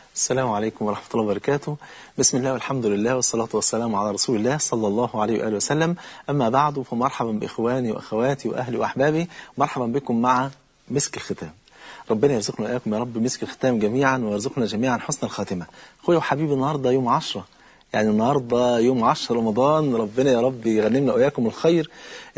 السلام عليكم ورحمة الله وبركاته بسم الله والحمد لله والصلاة والسلام على رسول الله صلى الله عليه وآله وسلم أما بعد فمرحبا بإخواني وأخواتي وأهلي وأحبابي مرحبا بكم مع مسك الختام ربنا يرزقنا وإياكم يا رب مسك الختام جميعا ويرزقنا جميعا حسن الخاتمة أخويا وحبيبي النهاردة يوم عشرة يعني النهاردة يوم عشر رمضان ربنا يا رب يغنمنا وإياكم الخير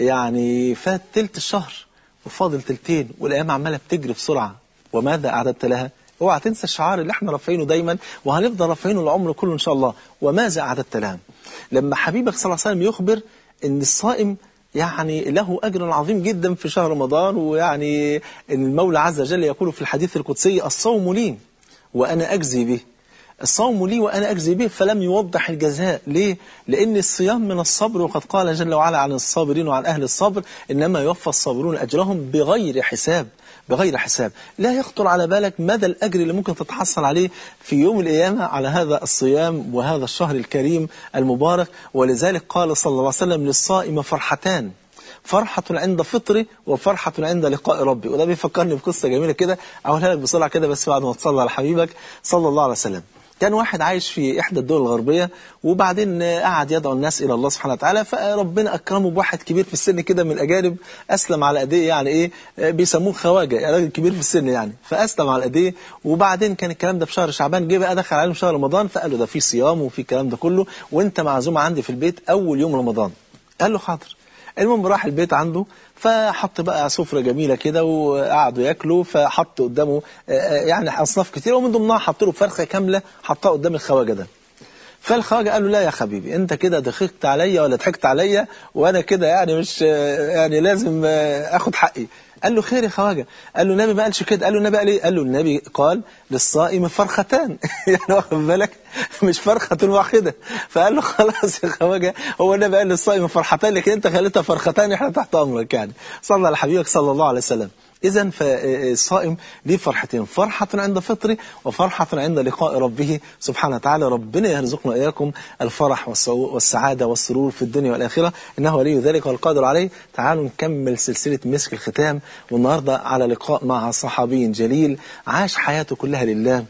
يعني فات تلت الشهر وفاضل تلتين والأيام عمالة بتجري بسرعة وماذا أعددت لها اوعى تنسى الشعار اللي احنا رافعينه دايما وهنفضل رافعينه العمر كله ان شاء الله وماذا اعددت لها لما حبيبك صلى الله عليه وسلم يخبر ان الصائم يعني له أجر عظيم جدا في شهر رمضان ويعني ان المولى عز وجل يقول في الحديث القدسي الصوم لي وأنا أجزي به الصوم لي وأنا أجزي به فلم يوضح الجزاء ليه؟ لأن الصيام من الصبر وقد قال جل وعلا عن الصابرين وعن أهل الصبر إنما يوفى الصابرون أجرهم بغير حساب بغير حساب لا يخطر على بالك مدى الأجر اللي ممكن تتحصل عليه في يوم القيامة على هذا الصيام وهذا الشهر الكريم المبارك ولذلك قال صلى الله عليه وسلم للصائم فرحتان فرحة عند فطري وفرحة عند لقاء ربي وده بيفكرني بقصة جميلة كده أقولها لك بسرعة كده بس بعد ما تصلي على حبيبك صلى الله عليه وسلم كان واحد عايش في إحدى الدول الغربية وبعدين قعد يدعو الناس إلى الله سبحانه وتعالى فربنا أكرمه بواحد كبير في السن كده من الأجانب أسلم على أيديه يعني إيه بيسموه خواجة يعني راجل كبير في السن يعني فأسلم على أيديه وبعدين كان الكلام ده في شهر شعبان جه بقى دخل عليهم شهر رمضان فقال له ده في صيام وفي الكلام ده كله وأنت معزوم عندي في البيت أول يوم رمضان قال له حاضر المهم راح البيت عنده فحط بقى سفرة جميلة كده وقعدوا ياكلوا فحط قدامه يعني أصناف كتير ومن ضمنها حط له فرخة كاملة حطها قدام الخواجة ده فالخواجة قال له لا يا حبيبي انت كده ضحكت عليا ولا ضحكت عليا وانا كده يعني مش يعني لازم اخد حقي قال له خير يا خواجه قال له النبي ما قالش كده قال له النبي قال ايه قال له النبي قال للصائم فرختان يعني واخد بالك مش فرخه واحده فقال له خلاص يا خواجه هو النبي قال للصائم فرحتان لكن انت خليتها فرختان احنا تحت امرك يعني صلى على حبيبك صلى الله عليه وسلم إذا فالصائم ليه فرحتين فرحة عند فطره وفرحة عند لقاء ربه سبحانه وتعالى ربنا يرزقنا إياكم الفرح والسعادة والسرور في الدنيا والآخرة إنه ولي ذلك والقادر عليه تعالوا نكمل سلسلة مسك الختام والنهاردة على لقاء مع صحابي جليل عاش حياته كلها لله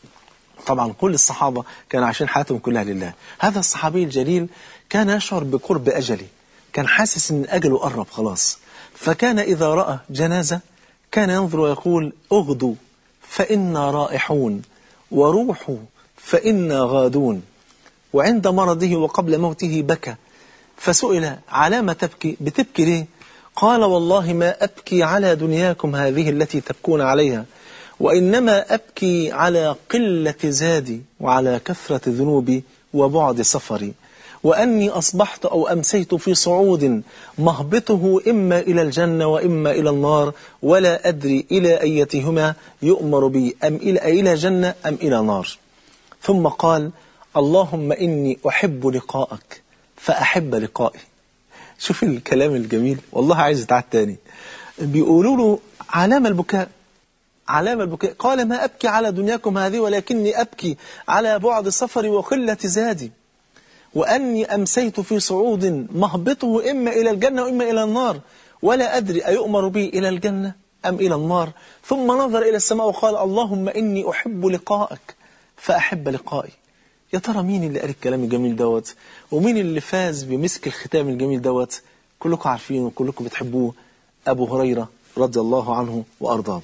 طبعا كل الصحابة كانوا عايشين حياتهم كلها لله هذا الصحابي الجليل كان يشعر بقرب أجله كان حاسس أن أجله قرب خلاص فكان إذا رأى جنازة كان ينظر ويقول اغدوا فإنا رائحون وروحوا فإنا غادون وعند مرضه وقبل موته بكى فسئل على ما تبكي بتبكي ليه قال والله ما أبكي على دنياكم هذه التي تبكون عليها وإنما أبكي على قلة زادي وعلى كثرة ذنوبي وبعد سفري وأني أصبحت أو أمسيت في صعود مهبطه إما إلى الجنة وإما إلى النار ولا أدري إلى أيتهما يؤمر بي أم إلى إلى جنة أم إلى نار ثم قال اللهم إني أحب لقاءك فأحب لقائي شوف الكلام الجميل والله عايز يتعاد تاني بيقولوا له علامة البكاء علامة البكاء قال ما أبكي على دنياكم هذه ولكني أبكي على بعد سفري وقلة زادي وأني أمسيت في صعود مهبطه إما إلى الجنة وإما إلى النار ولا أدري أيؤمر بي إلى الجنة أم إلى النار ثم نظر إلى السماء وقال اللهم إني أحب لقاءك فأحب لقائي يا ترى مين اللي قال الكلام الجميل دوت ومين اللي فاز بمسك الختام الجميل دوت كلكم عارفينه وكلكم بتحبوه أبو هريرة رضي الله عنه وأرضاه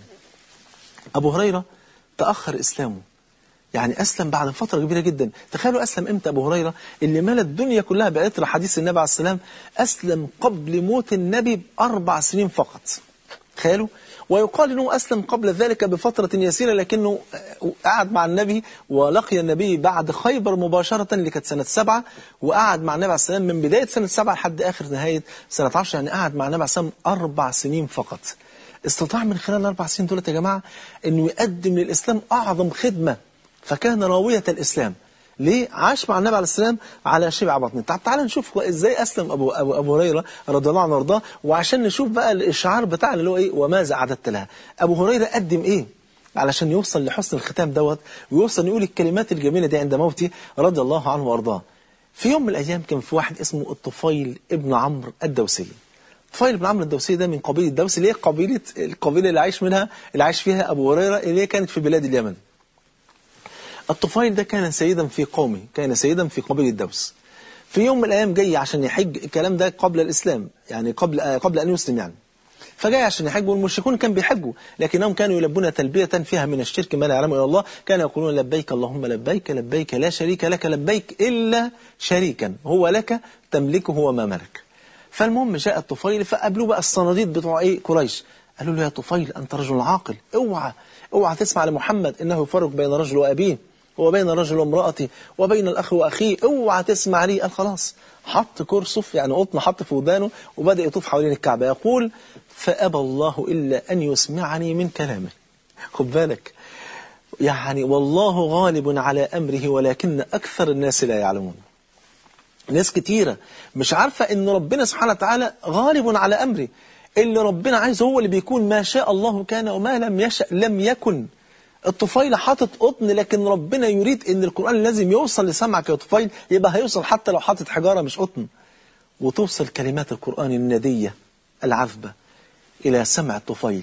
أبو هريرة تأخر إسلامه يعني أسلم بعد فترة كبيرة جدا تخيلوا أسلم إمتى أبو هريرة اللي مال الدنيا كلها بعطر حديث النبي عليه السلام أسلم قبل موت النبي بأربع سنين فقط تخيلوا ويقال أنه أسلم قبل ذلك بفترة يسيرة لكنه قعد مع النبي ولقي النبي بعد خيبر مباشرة اللي كانت سنة سبعة وقعد مع النبي عليه السلام من بداية سنة سبعة لحد آخر نهاية سنة عشر يعني قعد مع النبي عليه السلام أربع سنين فقط استطاع من خلال الأربع سنين دولت يا جماعة أنه يقدم للإسلام أعظم خدمة فكان راوية الإسلام ليه عاش مع النبي عليه السلام على شبع بطنه طب تعالى نشوف ازاي اسلم ابو ابو ابو هريره رضي الله عنه وارضاه وعشان نشوف بقى الاشعار بتاع اللي هو ايه وماذا اعددت لها ابو هريره قدم ايه علشان يوصل لحسن الختام دوت ويوصل يقول الكلمات الجميله دي عند موته رضي الله عنه وارضاه في يوم من الايام كان في واحد اسمه الطفيل ابن عمرو الدوسي طفيل بن عمرو الدوسي ده من قبيله الدوس اللي هي قبيله القبيله اللي عايش منها اللي عايش فيها ابو هريره اللي هي كانت في بلاد اليمن الطفيل ده كان سيدا في قومه كان سيدا في قبيل الدوس في يوم من الأيام جاي عشان يحج الكلام ده قبل الإسلام يعني قبل قبل أن يسلم يعني فجاي عشان يحج والمشركون كانوا بيحجوا لكنهم كانوا يلبون تلبية فيها من الشرك ما لا يعلمه إلا الله كانوا يقولون لبيك اللهم لبيك لبيك لا شريك لك لبيك إلا شريكا هو لك تملكه وما ملك فالمهم جاء الطفيل فقابلوه بقى الصناديد بتوع ايه قريش قالوا له يا طفيل أنت رجل عاقل اوعى اوعى تسمع لمحمد إنه يفرق بين رجل وأبيه وبين رجل وامرأته وبين الأخ وأخيه اوعى تسمع لي قال خلاص حط كرسف يعني قطن حط في ودانه وبدأ يطوف حوالين الكعبة يقول فأبى الله إلا أن يسمعني من كلامه خد بالك يعني والله غالب على أمره ولكن أكثر الناس لا يعلمون ناس كتيرة مش عارفة ان ربنا سبحانه وتعالى غالب على أمره اللي ربنا عايزه هو اللي بيكون ما شاء الله كان وما لم يشأ لم يكن الطفيل حاطط قطن لكن ربنا يريد ان القرآن لازم يوصل لسمعك يا طفيل يبقى هيوصل حتى لو حاطط حجارة مش قطن وتوصل كلمات القرآن الندية العذبة إلى سمع الطفيل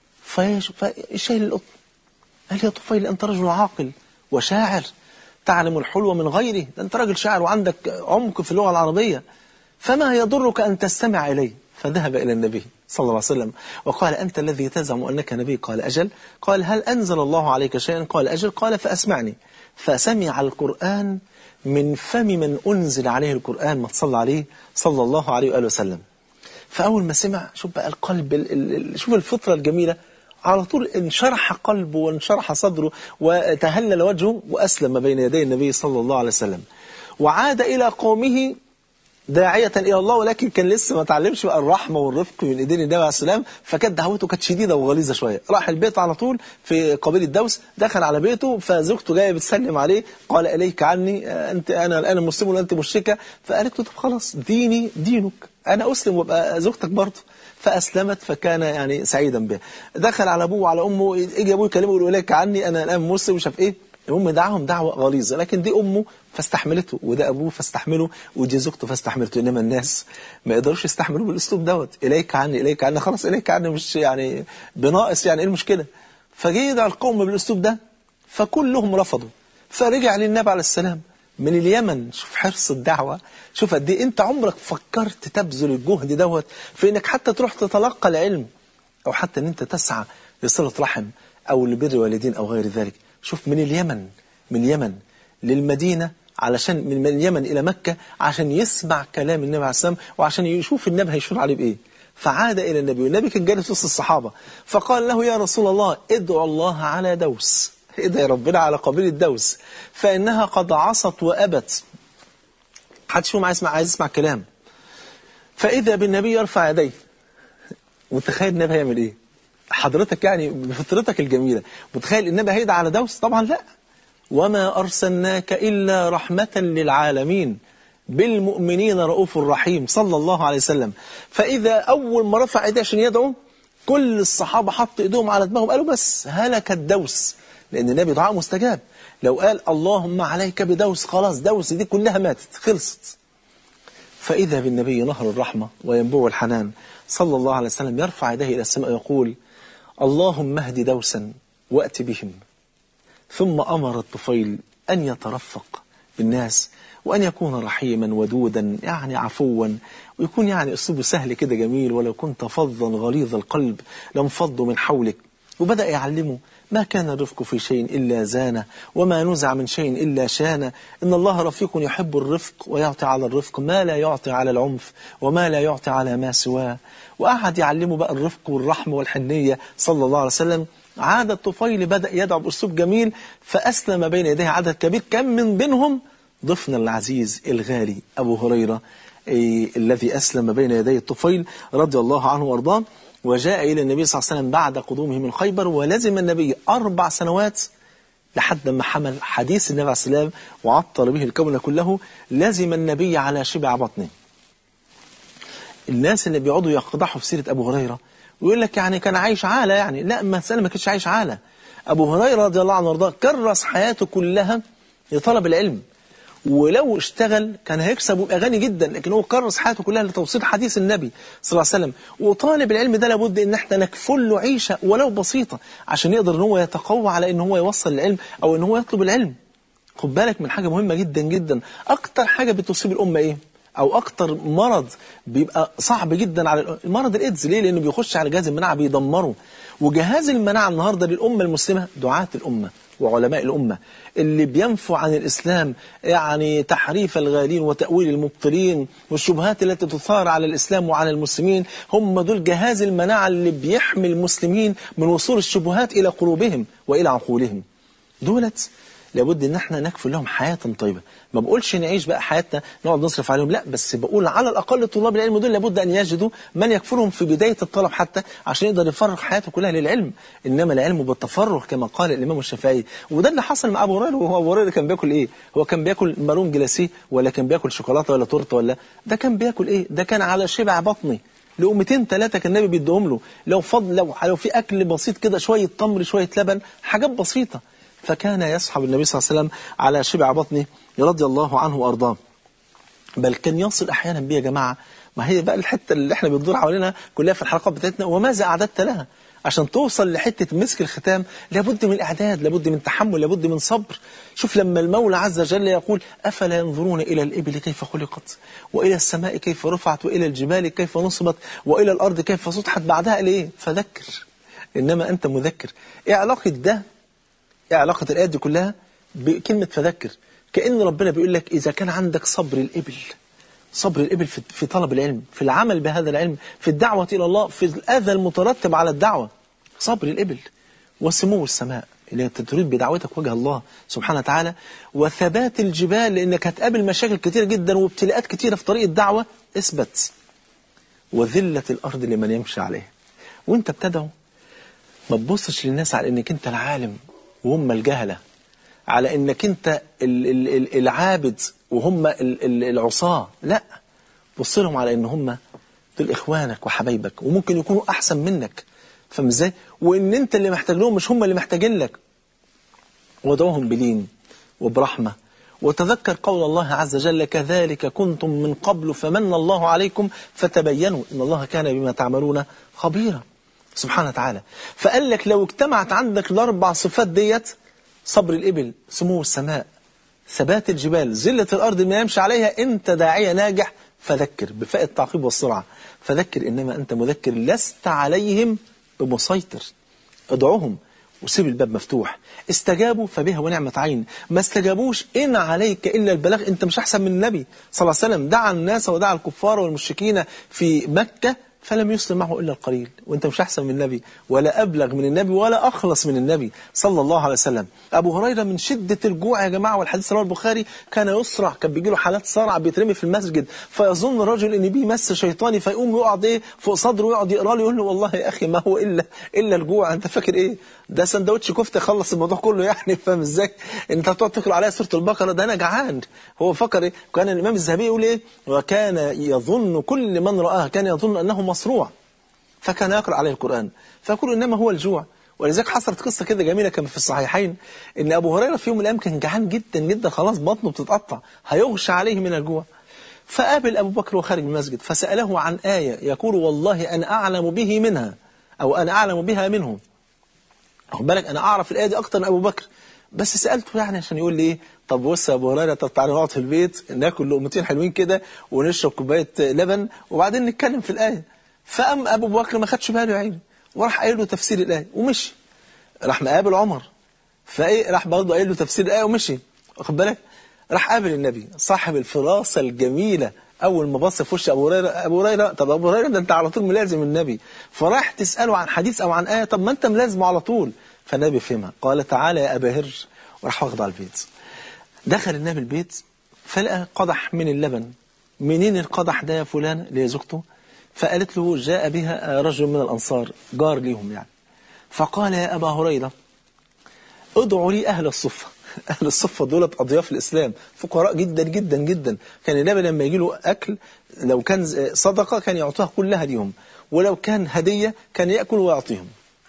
فشايل القطن قال يا طفيل أنت رجل عاقل وشاعر تعلم الحلو من غيره أنت راجل شاعر وعندك عمق في اللغة العربية فما يضرك أن تستمع إليه فذهب إلى النبي صلى الله عليه وسلم وقال أنت الذي تزعم أنك نبي قال أجل قال هل أنزل الله عليك شيئا قال أجل قال فأسمعني فسمع القرآن من فم من أنزل عليه القرآن ما تصلى عليه صلى الله عليه وآله وسلم فأول ما سمع شوف بقى القلب ال ال شوف الفطرة الجميلة على طول انشرح قلبه وانشرح صدره وتهلل وجهه وأسلم بين يدي النبي صلى الله عليه وسلم وعاد إلى قومه داعية إلى الله ولكن كان لسه ما تعلمش بقى الرحمة والرفق من إيدين النبي عليه السلام فكانت دعوته كانت شديدة وغليظة شوية راح البيت على طول في قبيل الدوس دخل على بيته فزوجته جاية بتسلم عليه قال إليك عني أنت أنا الآن مسلم وأنت مشركة فقالت له طب خلاص ديني دينك أنا أسلم وابقى زوجتك برضه فأسلمت فكان يعني سعيدا بها دخل على أبوه وعلى أمه يجي أبوه يكلمه يقول إليك عني أنا الآن مسلم مش عارف إيه المهم دعاهم دعوة غليظة لكن دي أمه فاستحملته وده أبوه فاستحمله ودي زوجته فاستحملته إنما الناس ما يقدروش يستحملوه بالأسلوب دوت إليك عني إليك عني خلاص إليك عني مش يعني بناقص يعني إيه المشكلة فجي يدعى القوم بالأسلوب ده فكلهم رفضوا فرجع للنبي عليه السلام من اليمن شوف حرص الدعوة شوف قد ايه انت عمرك فكرت تبذل الجهد دوت في انك حتى تروح تتلقى العلم او حتى ان انت تسعى لصلة رحم او لبر والدين او غير ذلك شوف من اليمن من اليمن للمدينة علشان من اليمن إلى مكة عشان يسمع كلام النبي عليه السلام وعشان يشوف النبي هيشور عليه بإيه فعاد إلى النبي والنبي كان جالس وسط الصحابة فقال له يا رسول الله ادعو الله على دوس ادعي ربنا على قبيل الدوس فإنها قد عصت وأبت حدش فيهم عايز يسمع عايز يسمع كلام فإذا بالنبي يرفع يديه وتخيل النبي هيعمل إيه حضرتك يعني بفطرتك الجميلة متخيل النبي هيدعى على دوس طبعا لا وما أرسلناك إلا رحمة للعالمين بالمؤمنين رؤوف رحيم صلى الله عليه وسلم فإذا أول ما رفع ايديه عشان يدعو كل الصحابة حطوا ايديهم على دماغهم قالوا بس هلك الدوس لأن النبي دعاء مستجاب لو قال اللهم عليك بدوس خلاص دوس دي كلها ماتت خلصت فإذا بالنبي نهر الرحمة وينبوع الحنان صلى الله عليه وسلم يرفع يديه إلى السماء ويقول اللهم اهد دوسا وأت بهم ثم أمر الطفيل أن يترفق بالناس وأن يكون رحيما ودودا يعني عفوا ويكون يعني أسلوبه سهل كده جميل ولو كنت فظا غليظ القلب لانفضوا من حولك وبدأ يعلمه ما كان الرفق في شيء إلا زانه وما نزع من شيء إلا شانه إن الله رفيق يحب الرفق ويعطي على الرفق ما لا يعطي على العنف وما لا يعطي على ما سواه وقعد يعلمه بقى الرفق والرحمة والحنية صلى الله عليه وسلم عاد الطفيل بدأ يدعو بأسلوب جميل فأسلم بين يديه عدد كبير كم من بينهم ضفنا العزيز الغالي أبو هريرة إيه الذي أسلم بين يدي الطفيل رضي الله عنه وارضاه وجاء إلى النبي صلى الله عليه وسلم بعد قدومه من خيبر ولزم النبي أربع سنوات لحد ما حمل حديث النبي عليه السلام وعطر به الكون كله لزم النبي على شبع بطنه الناس اللي بيقعدوا يقضحوا في سيرة أبو هريرة ويقول لك يعني كان عايش عالة يعني لا مسألة ما كانش عايش عالة أبو هريرة رضي الله عنه وارضاه كرس حياته كلها لطلب العلم ولو اشتغل كان هيكسب ويبقى غني جدا لكن هو كرس حياته كلها لتوصيل حديث النبي صلى الله عليه وسلم وطالب العلم ده لابد ان احنا نكفل له عيشه ولو بسيطه عشان يقدر ان هو يتقوى على ان هو يوصل العلم او ان هو يطلب العلم خد بالك من حاجة مهمة جدا جدا أكتر حاجة بتصيب الأمة إيه؟ أو أكتر مرض بيبقى صعب جدا على الأ- المرض الإيدز ليه؟ لأنه بيخش على جهاز المناعة بيدمره وجهاز المناعة النهاردة للأمة المسلمة دعاة الأمة وعلماء الأمة اللي بينفوا عن الإسلام يعني تحريف الغالين وتأويل المبطلين والشبهات التي تثار على الإسلام وعلى المسلمين هم دول جهاز المناعة اللي بيحمي المسلمين من وصول الشبهات إلى قلوبهم وإلى عقولهم دولت لابد ان احنا نكفل لهم حياة طيبة ما بقولش نعيش بقى حياتنا نقعد نصرف عليهم لا بس بقول على الاقل طلاب العلم دول لابد ان يجدوا من يكفلهم في بداية الطلب حتى عشان يقدر يفرغ حياته كلها للعلم انما العلم بالتفرغ كما قال الامام الشافعي وده اللي حصل مع ابو هريره وهو ابو هريره كان بياكل ايه هو كان بياكل مارون جلاسيه ولا كان بياكل شوكولاته ولا تورته ولا ده كان بياكل ايه ده كان على شبع بطني لقمتين ثلاثة كان النبي بيديهم له لو فضل لو, لو في أكل بسيط كده شوية تمر شوية لبن حاجات بسيطة فكان يصحب النبي صلى الله عليه وسلم على شبع بطنه رضي الله عنه وأرضاه بل كان يصل أحيانا بيه يا جماعة ما هي بقى الحتة اللي احنا بندور حوالينا كلها في الحلقات بتاعتنا وماذا أعددت لها عشان توصل لحتة مسك الختام لابد من إعداد لابد من تحمل لابد من صبر شوف لما المولى عز وجل يقول أفلا ينظرون إلى الإبل كيف خلقت وإلى السماء كيف رفعت وإلى الجبال كيف نصبت وإلى الأرض كيف سطحت بعدها ليه فذكر إنما أنت مذكر إيه علاقة ده إيه علاقة الآيات دي كلها بكلمة فذكر كأن ربنا بيقول لك إذا كان عندك صبر الإبل صبر الإبل في في طلب العلم في العمل بهذا العلم في الدعوة إلى الله في الأذى المترتب على الدعوة صبر الإبل وسمو السماء اللي انت تريد بدعوتك وجه الله سبحانه وتعالى وثبات الجبال لأنك هتقابل مشاكل كتيرة جدا وابتلاءات كتيرة في طريق الدعوة اثبت وذلة الأرض لمن يمشي عليها وانت بتدعو ما تبصش للناس على انك انت العالم وهم الجهله على انك انت ال- ال- ال- العابد وهم ال- ال- العصاه لا بص لهم على ان هم دول اخوانك وحبايبك وممكن يكونوا احسن منك فاهم ازاي وان انت اللي محتاج لهم مش هم اللي محتاجين لك ودعوهم بلين وبرحمة وتذكر قول الله عز وجل كذلك كنتم من قبل فمن الله عليكم فتبينوا إن الله كان بما تعملون خبيرا سبحانه وتعالى فقال لك لو اجتمعت عندك الأربع صفات ديت صبر الإبل سمو السماء ثبات الجبال زلة الأرض ما يمشي عليها أنت داعية ناجح فذكر بفاء التعقيب والسرعة فذكر إنما أنت مذكر لست عليهم بمسيطر ادعوهم وسيب الباب مفتوح استجابوا فبها ونعمة عين ما استجابوش إن عليك إلا البلاغ أنت مش أحسن من النبي صلى الله عليه وسلم دعا الناس ودعا الكفار والمشركين في مكة فلم يسلم معه إلا القليل وأنت مش أحسن من النبي ولا أبلغ من النبي ولا أخلص من النبي صلى الله عليه وسلم أبو هريرة من شدة الجوع يا جماعة والحديث رواه البخاري كان يسرع كان بيجي له حالات صرع بيترمي في المسجد فيظن الرجل إن بيه مس شيطاني فيقوم يقعد إيه فوق صدره ويقعد يقرا له يقول له والله يا أخي ما هو إلا إلا الجوع أنت فاكر إيه ده سندوتش كفتة يخلص الموضوع كله يعني فاهم إزاي أنت هتقعد تقرا عليها سورة البقرة ده أنا جعان هو فكر إيه كان الإمام الذهبي يقول إيه وكان يظن كل من رآه كان يظن أنه مصروع فكان يقرأ عليه القرآن فيقول إنما هو الجوع ولذلك حصلت قصة كده جميلة كما في الصحيحين إن أبو هريرة في يوم من الأيام كان جعان جدا جدا خلاص بطنه بتتقطع هيغشى عليه من الجوع فقابل أبو بكر وخارج من المسجد فسأله عن آية يقول والله أنا أعلم به منها أو أنا أعلم بها منه واخد بالك أنا أعرف الآية دي أكتر من أبو بكر بس سألته يعني عشان يقول لي إيه طب بص يا أبو هريرة طب تعالى نقعد في البيت ناكل لقمتين حلوين كده ونشرب كوباية لبن وبعدين نتكلم في الآية فقام أبو بكر ما خدش باله يا عيني وراح قايل له تفسير الآية ومشي راح مقابل عمر فايه راح برضه قايل له تفسير الآية ومشي واخد بالك راح قابل النبي صاحب الفراسة الجميلة أول ما بص في وش أبو هريرة أبو هريرة طب أبو هريرة ده أنت على طول ملازم النبي فراح تسأله عن حديث أو عن آية طب ما أنت ملازمه على طول فالنبي فهمها قال تعالى يا أبا هر وراح واخده على البيت دخل النبي البيت فلقى قدح من اللبن منين القدح ده يا فلان اللي هي زوجته فقالت له جاء بها رجل من الأنصار جار ليهم يعني فقال يا أبا هريرة ادعوا لي أهل الصفة أهل الصفة دولت أضياف الإسلام فقراء جدا جدا جدا كان النبي لما يجي له أكل لو كان صدقة كان يعطيها كلها ليهم ولو كان هدية كان يأكل ويعطيهم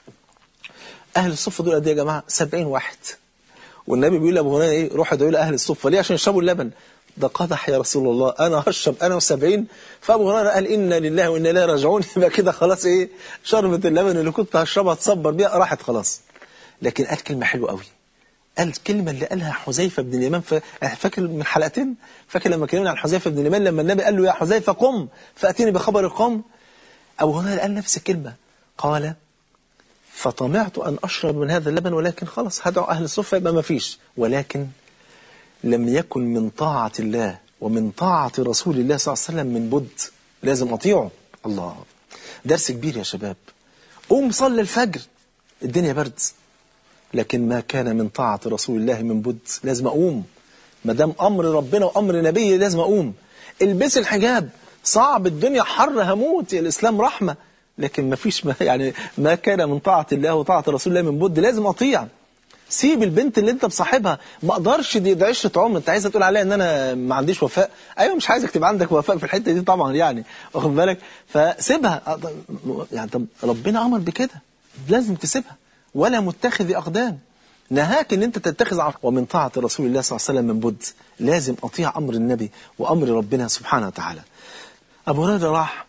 أهل الصفة دول قد إيه يا جماعة 70 واحد والنبي بيقول لأبو هريرة إيه روح ادعوا لي أهل الصفة ليه عشان يشربوا اللبن ده قدح يا رسول الله أنا هشرب أنا وسبعين فأبو هريرة قال إنا لله وإنا إليه راجعون يبقى كده خلاص إيه شربة اللبن اللي كنت هشربها تصبر بيها راحت خلاص لكن قال كلمة حلوة قوي الكلمة اللي قالها حذيفة بن اليمان ف... فاكر من حلقتين فاكر لما كلمنا عن حذيفة بن اليمان لما النبي قال له يا حذيفة قم فأتيني بخبر القوم أبو هريرة قال نفس الكلمة قال فطمعت أن أشرب من هذا اللبن ولكن خلاص هدعو أهل الصفة يبقى ما فيش ولكن لم يكن من طاعة الله ومن طاعة رسول الله صلى الله عليه وسلم من بد لازم أطيعه الله درس كبير يا شباب قوم صلي الفجر الدنيا برد لكن ما كان من طاعة رسول الله من بد لازم أقوم ما دام أمر ربنا وأمر نبيه لازم أقوم البس الحجاب صعب الدنيا حر هموت الإسلام رحمة لكن ما فيش ما يعني ما كان من طاعة الله وطاعة رسول الله من بد لازم أطيع سيب البنت اللي انت بصاحبها ما اقدرش دي, دي عشره عمر انت عايزه تقول عليها ان انا ما عنديش وفاء ايوه مش عايزك تبقى عندك وفاء في الحته دي طبعا يعني واخد بالك فسيبها يعني طب ربنا امر بكده لازم تسيبها ولا متخذ اقدام نهاك ان انت تتخذ عقل ومن طاعه رسول الله صلى الله عليه وسلم من بد لازم اطيع امر النبي وامر ربنا سبحانه وتعالى ابو هريره راح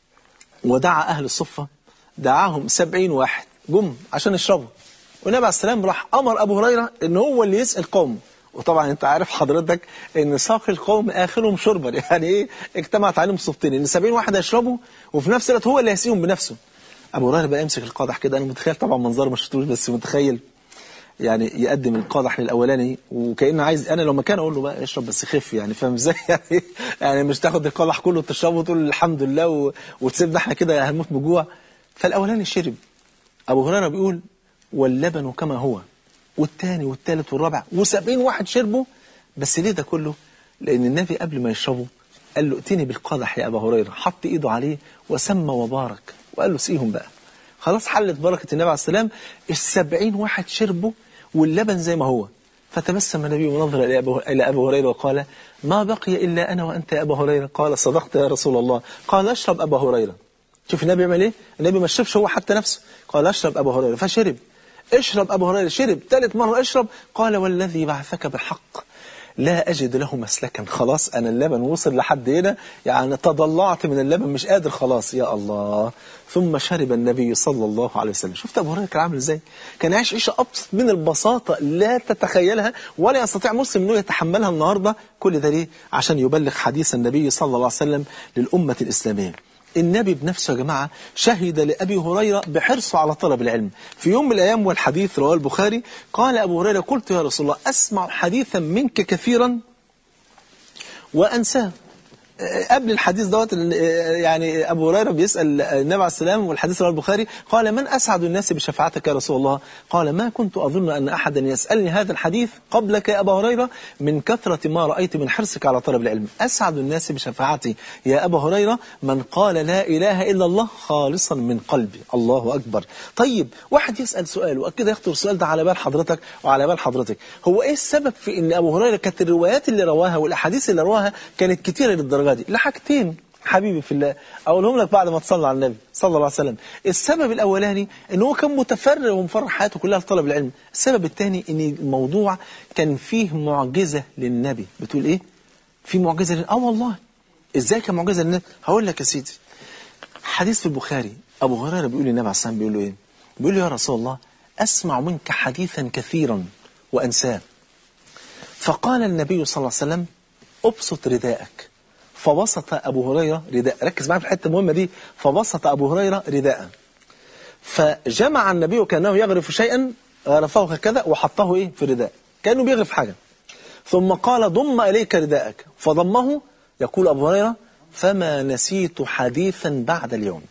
ودعا اهل الصفه دعاهم سبعين واحد جم عشان يشربوا والنبي عليه السلام راح امر ابو هريره ان هو اللي يسال قوم وطبعا انت عارف حضرتك ان ساق القوم اخرهم شربا يعني ايه اجتمعت عليهم صفتين ان 70 واحد يشربوا وفي نفس الوقت هو اللي هيسقيهم بنفسه ابو هريره بقى يمسك القادح كده انا متخيل طبعا منظر ما شفتوش بس متخيل يعني يقدم القادح للاولاني وكانه عايز انا لو مكانه اقول له بقى اشرب بس خف يعني فاهم ازاي يعني يعني مش تاخد القادح كله وتشربه وتقول الحمد لله و... وتسيبنا احنا كده هنموت بجوع فالاولاني شرب ابو هريره بيقول واللبن كما هو والتاني والتالت والرابع وسبعين واحد شربوا بس ليه ده كله لأن النبي قبل ما يشربوا قال له ائتني بالقدح يا أبا هريرة حط إيده عليه وسمى وبارك وقال له سقيهم بقى خلاص حلت بركة النبي عليه السلام السبعين واحد شربوا واللبن زي ما هو فتبسم النبي ونظر إلى أبو, إلى أبو هريرة وقال ما بقي إلا أنا وأنت يا أبا هريرة قال صدقت يا رسول الله قال اشرب أبا هريرة شوف النبي يعمل إيه النبي ما شربش هو حتى نفسه قال اشرب أبا هريرة فشرب اشرب أبو هريرة شرب ثالث مرة اشرب قال والذي بعثك بالحق لا أجد له مسلكا خلاص أنا اللبن وصل لحد هنا يعني تضلعت من اللبن مش قادر خلاص يا الله ثم شرب النبي صلى الله عليه وسلم شفت أبو هريرة كان عامل إزاي كان عايش عيشة أبسط من البساطة لا تتخيلها ولا يستطيع مسلم أنه يتحملها النهاردة كل ده ليه عشان يبلغ حديث النبي صلى الله عليه وسلم للأمة الإسلامية النبي بنفسه يا جماعة شهد لأبي هريرة بحرصه على طلب العلم في يوم من الأيام والحديث رواه البخاري قال أبو هريرة قلت يا رسول الله أسمع حديثا منك كثيرا وأنساه قبل الحديث دوت يعني أبو هريرة بيسأل النبي عليه السلام والحديث رواه البخاري قال من أسعد الناس بشفاعتك يا رسول الله قال ما كنت أظن أن أحدا يسألني هذا الحديث قبلك يا أبا هريرة من كثرة ما رأيت من حرصك على طلب العلم أسعد الناس بشفاعتي يا أبا هريرة من قال لا إله إلا الله خالصا من قلبي الله أكبر طيب واحد يسأل سؤال وأكيد يخطر السؤال ده على بال حضرتك وعلى بال حضرتك هو إيه السبب في أن أبو هريرة كانت الروايات اللي رواها والأحاديث اللي رواها كانت كتيرة للدرجة دي لحاجتين حبيبي في الله أقولهم لك بعد ما تصلى على النبي صلى الله عليه وسلم السبب الأولاني أنه هو كان متفرغ ومفرح حياته كلها لطلب العلم السبب الثاني أن الموضوع كان فيه معجزة للنبي بتقول إيه؟ في معجزة للنبي آه والله إزاي كان معجزة للنبي؟ هقول لك يا سيدي حديث في البخاري أبو هريرة بيقول للنبي عليه السلام بيقول له إيه؟ بيقول له يا رسول الله أسمع منك حديثا كثيرا وأنساه فقال النبي صلى الله عليه وسلم أبسط رداءك فبسط أبو هريرة رداء ركز معايا في الحتة المهمة دي فبسط أبو هريرة رداء فجمع النبي كأنه يغرف شيئا غرفه هكذا وحطه إيه في رداء كأنه بيغرف حاجة ثم قال ضم إليك رداءك فضمه يقول أبو هريرة فما نسيت حديثا بعد اليوم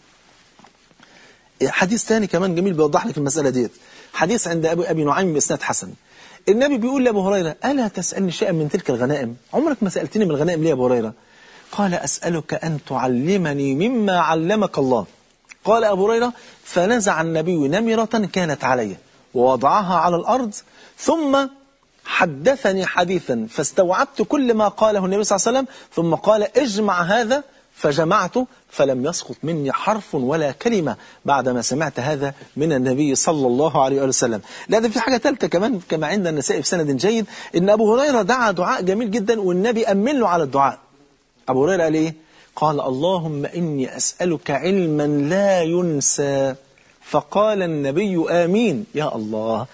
حديث ثاني كمان جميل بيوضح لك المسألة ديت حديث عند أبي, أبي نعيم بإسناد حسن النبي بيقول لأبو هريرة ألا تسألني شيئا من تلك الغنائم عمرك ما سألتني من الغنائم ليه يا أبو هريرة قال أسألك أن تعلمني مما علمك الله قال أبو هريرة فنزع النبي نمرة كانت علي ووضعها على الأرض ثم حدثني حديثا فاستوعبت كل ما قاله النبي صلى الله عليه وسلم ثم قال اجمع هذا فجمعته فلم يسقط مني حرف ولا كلمة بعدما سمعت هذا من النبي صلى الله عليه وسلم لا ده في حاجة ثالثة كمان كما عند النساء في سند جيد إن أبو هريرة دعا دعاء جميل جدا والنبي أمن له على الدعاء أبو هريرة قال إيه قال اللهم إني أسألك علما لا ينسى فقال النبي آمين يا الله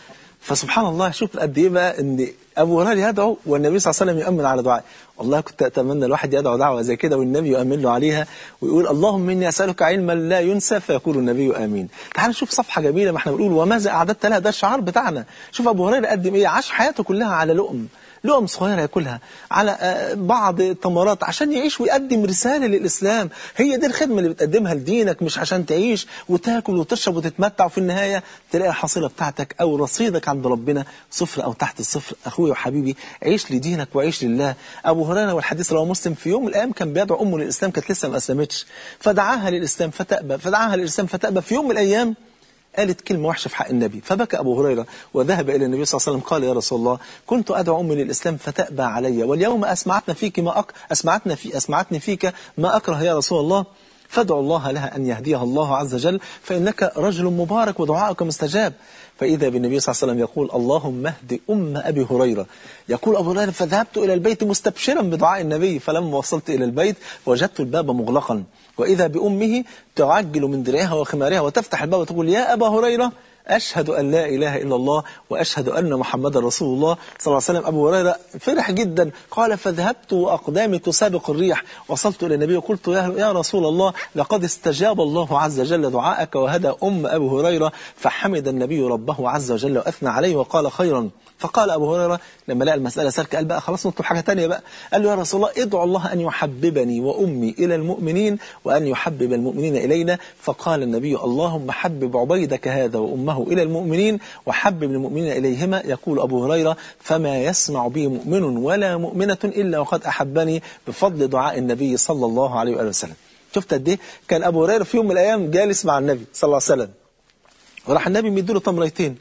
فسبحان الله شوف قد ايه بقى ان ابو هريره يدعو والنبي صلى الله عليه وسلم يؤمن على دعائه والله كنت اتمنى الواحد يدعو دعوه زي كده والنبي يؤمن له عليها ويقول اللهم اني اسالك علما لا ينسى فيقول النبي امين تعال نشوف صفحه جميله ما احنا بنقول وماذا اعددت لها ده الشعار بتاعنا شوف ابو هريره قدم ايه عاش حياته كلها على لقم لقم صغيرة ياكلها على بعض التمرات عشان يعيش ويقدم رسالة للإسلام هي دي الخدمة اللي بتقدمها لدينك مش عشان تعيش وتاكل وتشرب وتتمتع وفي النهاية تلاقي الحصيلة بتاعتك أو رصيدك عند ربنا صفر أو تحت الصفر أخوي وحبيبي عيش لدينك وعيش لله أبو هريرة والحديث رواه مسلم في يوم من الأيام كان بيدعو أمه للإسلام كانت لسه ما أسلمتش فدعاها للإسلام فتأبى فدعاها للإسلام فتأبى في يوم من الأيام قالت كلمة وحشة في حق النبي فبكى أبو هريرة وذهب إلى النبي صلى الله عليه وسلم قال يا رسول الله كنت أدعو أمي للإسلام فتأبى علي واليوم أسمعتنا فيك ما أك... أسمعتنا في أسمعتني فيك ما أكره يا رسول الله فادعوا الله لها أن يهديها الله عز وجل فإنك رجل مبارك ودعائك مستجاب فإذا بالنبي صلى الله عليه وسلم يقول اللهم اهد أم أبي هريرة يقول أبو هريرة فذهبت إلى البيت مستبشرا بدعاء النبي فلما وصلت إلى البيت وجدت الباب مغلقا وإذا بأمه تعجل من درعها وخمارها وتفتح الباب وتقول يا أبا هريرة أشهد أن لا إله إلا الله وأشهد أن محمد رسول الله صلى الله عليه وسلم أبو هريرة فرح جدا قال فذهبت وأقدامي تسابق الريح وصلت إلى النبي وقلت يا, يا رسول الله لقد استجاب الله عز وجل دعاءك وهدى أم أبي هريرة فحمد النبي ربه عز وجل وأثنى عليه وقال خيرا فقال أبو هريرة لما لقى المسألة سالكة قال بقى خلاص نطلب حاجة تانية بقى قال له يا رسول الله ادعو الله أن يحببني وأمي إلى المؤمنين وأن يحبب المؤمنين إلينا فقال النبي اللهم حبب عبيدك هذا وأمه إلى المؤمنين وحبب المؤمنين إليهما يقول أبو هريرة فما يسمع بي مؤمن ولا مؤمنة إلا وقد أحبني بفضل دعاء النبي صلى الله عليه وآله وسلم شفت قد ايه كان أبو هريرة في يوم من الأيام جالس مع النبي صلى الله عليه وسلم وراح النبي مديله تمريتين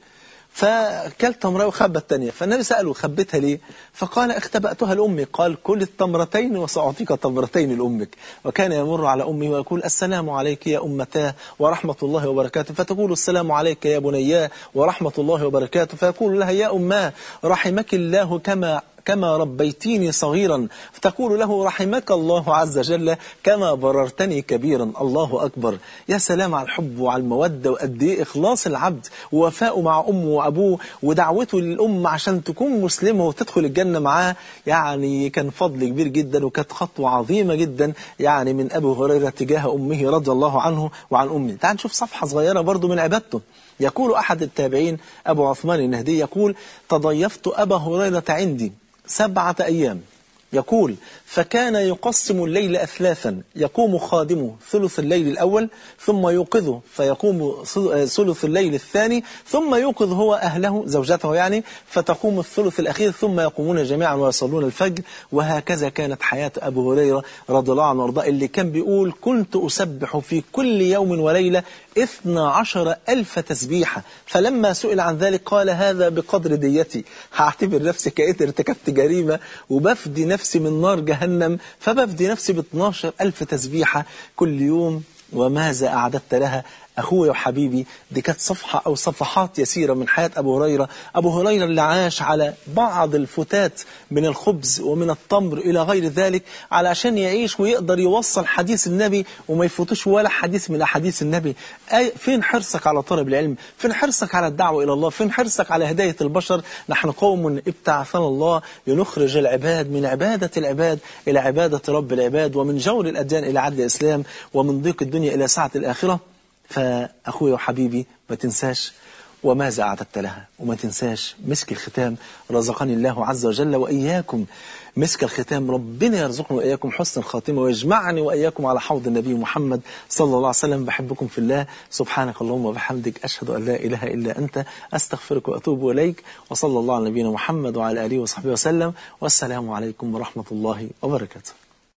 فكلت تمرة وخبى الثانية فالنبي سأله خبتها ليه فقال اختبأتها لأمي قال كل التمرتين وسأعطيك تمرتين لأمك وكان يمر على أمي ويقول السلام عليك يا أمتاه ورحمة الله وبركاته فتقول السلام عليك يا بنياه ورحمة الله وبركاته فيقول لها يا أماه رحمك الله كما كما ربيتيني صغيرا فتقول له رحمك الله عز وجل كما بررتني كبيرا الله أكبر يا سلام على الحب وعلى المودة وقد ايه إخلاص العبد ووفاءه مع أمه وأبوه ودعوته للأم عشان تكون مسلمة وتدخل الجنة معاه يعني كان فضل كبير جدا وكانت خطوة عظيمة جدا يعني من أبي هريرة تجاه أمه رضي الله عنه وعن أمه تعال نشوف صفحة صغيرة برضو من عبادته يقول أحد التابعين أبو عثمان النهدي يقول تضيفت أبا هريرة عندي سبعة أيام يقول فكان يقسم الليل أثلاثا يقوم خادمه ثلث الليل الأول ثم يوقظه فيقوم ثلث الليل الثاني ثم يوقظ هو أهله زوجته يعني فتقوم الثلث الأخير ثم يقومون جميعا ويصلون الفجر وهكذا كانت حياة أبو هريرة رضي الله عنه وارضاه اللي كان بيقول كنت أسبح في كل يوم وليلة اثنى عشر ألف تسبيحة فلما سئل عن ذلك قال هذا بقدر ديتي هعتبر نفسي كأنت ارتكبت جريمة وبفدي نفسي من نار جهنم فبفدي نفسي ب 12 ألف تسبيحة كل يوم وماذا أعددت لها أخوي وحبيبي دي كانت صفحة أو صفحات يسيرة من حياة أبو هريرة أبو هريرة اللي عاش على بعض الفتات من الخبز ومن التمر إلى غير ذلك علشان يعيش ويقدر يوصل حديث النبي وما يفوتش ولا حديث من أحاديث النبي أي فين حرصك على طلب العلم فين حرصك على الدعوة إلى الله فين حرصك على هداية البشر نحن قوم ابتعثنا الله لنخرج العباد من عبادة العباد إلى عبادة رب العباد ومن جور الأديان إلى عدل الإسلام ومن ضيق الدنيا إلى سعة الآخرة فأخوي وحبيبي ما تنساش وماذا أعددت لها وما تنساش مسك الختام رزقني الله عز وجل وإياكم مسك الختام ربنا يرزقنا وإياكم حسن الخاتمة ويجمعني وإياكم على حوض النبي محمد صلى الله عليه وسلم بحبكم في الله سبحانك اللهم وبحمدك أشهد أن لا إله إلا أنت أستغفرك وأتوب إليك وصلى الله على نبينا محمد وعلى آله وصحبه وسلم والسلام عليكم ورحمة الله وبركاته